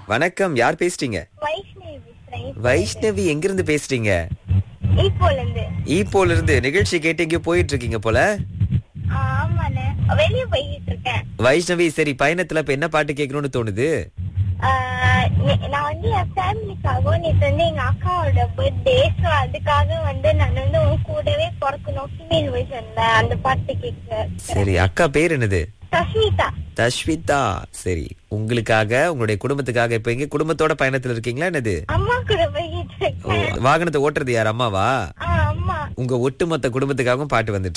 வணக்கம் யார் பேசுறீங்க வைஷ்ணவி பேசுறேன் வைஷ்ணவி எங்கிருந்து பேசுறீங்க ஈப்போல இருந்து ஈப்போல இருந்து நிகழ்ச்சி கேட்டு எங்கேயோ போயிட்டு இருக்கீங்க போல ஆ, ஆமாண்ணே வெளியே போய்கிட்டு இருக்கேன் வைஷ்ணவி சரி பயணத்துல இப்ப என்ன பாட்டு கேட்கணும்னு தோணுது ஆ, நே- நான் வந்து என் ஃபேமிலிக்காகவும் நேற்று வந்து எங்க அக்காவோட பர்த்டே ஸோ அதுக்காக வந்து நான் வந்து உன் கூடவே பிறக்கணும் ஃபீமேல் வெர்ஷன்ல அந்த பாட்டு கேட்க சரி அக்கா பேர் என்னது சஸ்மிதா தஷ்விதா சரி உங்களுக்காக உங்களுடைய குடும்பத்துக்காக இப்ப எங்க குடும்பத்தோட பயணத்துல இருக்கீங்களா என்னது அம்மா கூட போய்கிட்டு ஓ, இருக்கேன் வாகனத்தை ஓட்டுறது யார் அம்மாவா ஆ, அம்மா உங்க ஒட்டுமொத்த குடும்பத்துக்காகவும் பாட்டு வந்துட்டு